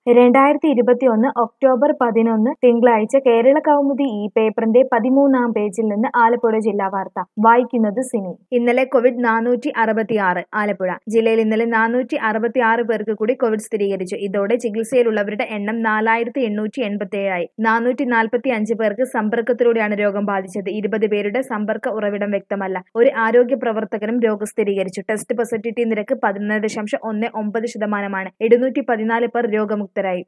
രണ്ടായിരത്തി ഇരുപത്തിയൊന്ന് ഒക്ടോബർ പതിനൊന്ന് തിങ്കളാഴ്ച കേരള കൗമുദി ഈ പേപ്പറിന്റെ പതിമൂന്നാം പേജിൽ നിന്ന് ആലപ്പുഴ ജില്ലാ വാർത്ത വായിക്കുന്നത് സിനി ഇന്നലെ കോവിഡ് നാനൂറ്റി അറുപത്തിയാറ് ആലപ്പുഴ ജില്ലയിൽ ഇന്നലെ നാനൂറ്റി അറുപത്തിയാറ് പേർക്ക് കൂടി കോവിഡ് സ്ഥിരീകരിച്ചു ഇതോടെ ചികിത്സയിലുള്ളവരുടെ എണ്ണം നാലായിരത്തി എണ്ണൂറ്റി എൺപത്തിയേഴായി നാനൂറ്റി നാൽപ്പത്തി അഞ്ച് പേർക്ക് സമ്പർക്കത്തിലൂടെയാണ് രോഗം ബാധിച്ചത് ഇരുപത് പേരുടെ സമ്പർക്ക ഉറവിടം വ്യക്തമല്ല ഒരു ആരോഗ്യ പ്രവർത്തകനും രോഗം സ്ഥിരീകരിച്ചു ടെസ്റ്റ് പോസിറ്റിവിറ്റി നിരക്ക് പതിനൊന്ന് ദശാംശം ഒന്ന് ഒമ്പത് ശതമാനമാണ് എഴുന്നൂറ്റി പതിനാല് പേർ രോഗമുക്തരായി